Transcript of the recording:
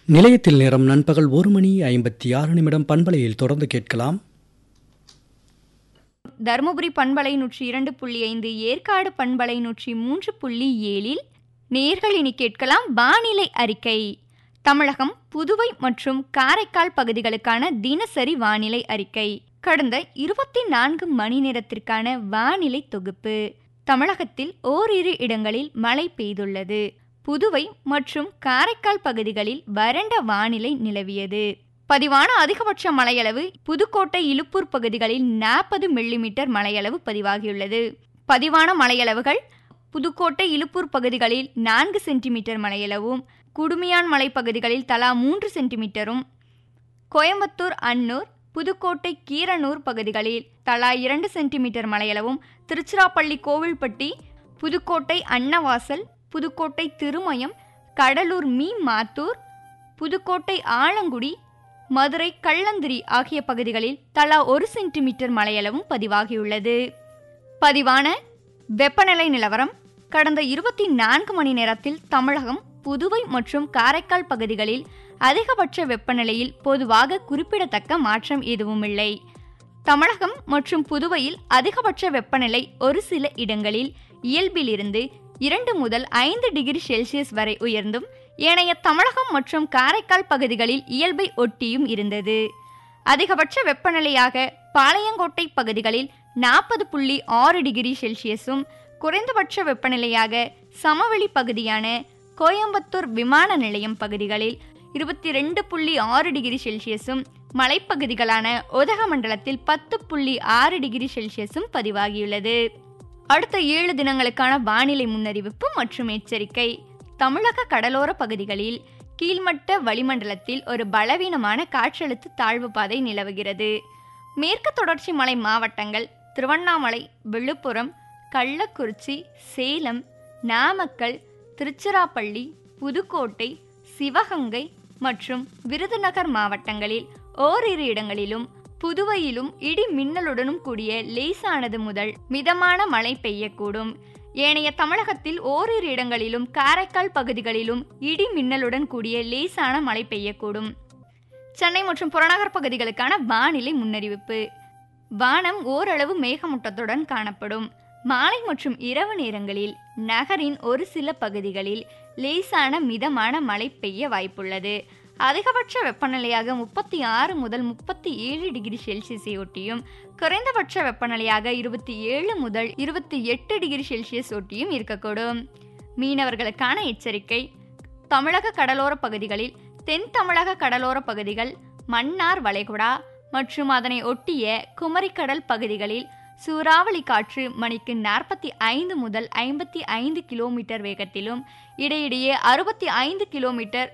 நிலையத்தில் நேரம் நண்பகல் ஒரு மணி ஐம்பத்தி ஆறு நிமிடம் பண்பலையில் தொடர்ந்து கேட்கலாம் தருமபுரி பண்பலை நூற்றி இரண்டு புள்ளி ஐந்து ஏற்காடு பண்பலை நூற்றி மூன்று புள்ளி ஏழில் நேர்கள் இனி கேட்கலாம் வானிலை அறிக்கை தமிழகம் புதுவை மற்றும் காரைக்கால் பகுதிகளுக்கான தினசரி வானிலை அறிக்கை கடந்த இருபத்தி நான்கு மணி நேரத்திற்கான வானிலை தொகுப்பு தமிழகத்தில் ஓரிரு இடங்களில் மழை பெய்துள்ளது புதுவை மற்றும் காரைக்கால் பகுதிகளில் வறண்ட வானிலை நிலவியது பதிவான அதிகபட்ச மழையளவு புதுக்கோட்டை இலுப்பூர் பகுதிகளில் நாற்பது மில்லிமீட்டர் மழையளவு பதிவாகியுள்ளது பதிவான மழையளவுகள் புதுக்கோட்டை இலுப்பூர் பகுதிகளில் நான்கு சென்டிமீட்டர் மழையளவும் குடுமியான் மலை பகுதிகளில் தலா மூன்று சென்டிமீட்டரும் கோயம்புத்தூர் அன்னூர் புதுக்கோட்டை கீரனூர் பகுதிகளில் தலா இரண்டு சென்டிமீட்டர் மழையளவும் திருச்சிராப்பள்ளி கோவில்பட்டி புதுக்கோட்டை அன்னவாசல் புதுக்கோட்டை திருமயம் கடலூர் மீ மாத்தூர் புதுக்கோட்டை ஆலங்குடி மதுரை கள்ளந்திரி ஆகிய பகுதிகளில் தலா ஒரு சென்டிமீட்டர் மழையளவும் பதிவாகியுள்ளது பதிவான வெப்பநிலை நிலவரம் கடந்த இருபத்தி நான்கு மணி நேரத்தில் தமிழகம் புதுவை மற்றும் காரைக்கால் பகுதிகளில் அதிகபட்ச வெப்பநிலையில் பொதுவாக குறிப்பிடத்தக்க மாற்றம் எதுவும் இல்லை தமிழகம் மற்றும் புதுவையில் அதிகபட்ச வெப்பநிலை ஒரு சில இடங்களில் இயல்பிலிருந்து இரண்டு முதல் ஐந்து டிகிரி செல்சியஸ் வரை உயர்ந்தும் ஏனைய தமிழகம் மற்றும் காரைக்கால் பகுதிகளில் இயல்பை ஒட்டியும் இருந்தது அதிகபட்ச வெப்பநிலையாக பாளையங்கோட்டை பகுதிகளில் நாற்பது புள்ளி ஆறு டிகிரி செல்சியஸும் குறைந்தபட்ச வெப்பநிலையாக சமவெளி பகுதியான கோயம்புத்தூர் விமான நிலையம் பகுதிகளில் இருபத்தி ரெண்டு புள்ளி ஆறு டிகிரி செல்சியஸும் மலைப்பகுதிகளான உதகமண்டலத்தில் பத்து புள்ளி ஆறு டிகிரி செல்சியஸும் பதிவாகியுள்ளது அடுத்த ஏழு தினங்களுக்கான வானிலை முன்னறிவிப்பு மற்றும் எச்சரிக்கை தமிழக கடலோர பகுதிகளில் கீழ்மட்ட வளிமண்டலத்தில் ஒரு பலவீனமான காற்றழுத்த தாழ்வு பாதை நிலவுகிறது மேற்கு தொடர்ச்சி மலை மாவட்டங்கள் திருவண்ணாமலை விழுப்புரம் கள்ளக்குறிச்சி சேலம் நாமக்கல் திருச்சிராப்பள்ளி புதுக்கோட்டை சிவகங்கை மற்றும் விருதுநகர் மாவட்டங்களில் ஓரிரு இடங்களிலும் புதுவையிலும் இடி மின்னலுடனும் கூடிய லேசானது முதல் மிதமான மழை பெய்யக்கூடும் ஏனைய தமிழகத்தில் ஓரிரு இடங்களிலும் காரைக்கால் பகுதிகளிலும் இடி மின்னலுடன் கூடிய லேசான மழை பெய்யக்கூடும் சென்னை மற்றும் புறநகர் பகுதிகளுக்கான வானிலை முன்னறிவிப்பு வானம் ஓரளவு மேகமூட்டத்துடன் காணப்படும் மாலை மற்றும் இரவு நேரங்களில் நகரின் ஒரு சில பகுதிகளில் லேசான மிதமான மழை பெய்ய வாய்ப்புள்ளது அதிகபட்ச வெப்பநிலையாக முப்பத்தி ஆறு முதல் முப்பத்தி ஏழு டிகிரி செல்சியஸை ஒட்டியும் குறைந்தபட்ச வெப்பநிலையாக இருபத்தி ஏழு முதல் இருபத்தி எட்டு டிகிரி செல்சியஸ் ஒட்டியும் இருக்கக்கூடும் மீனவர்களுக்கான எச்சரிக்கை தமிழக கடலோர பகுதிகளில் தென் தமிழக கடலோர பகுதிகள் மன்னார் வளைகுடா மற்றும் அதனை ஒட்டிய குமரிக்கடல் பகுதிகளில் சூறாவளி காற்று மணிக்கு நாற்பத்தி ஐந்து முதல் ஐம்பத்தி ஐந்து கிலோமீட்டர் வேகத்திலும் இடையிடையே அறுபத்தி ஐந்து கிலோமீட்டர்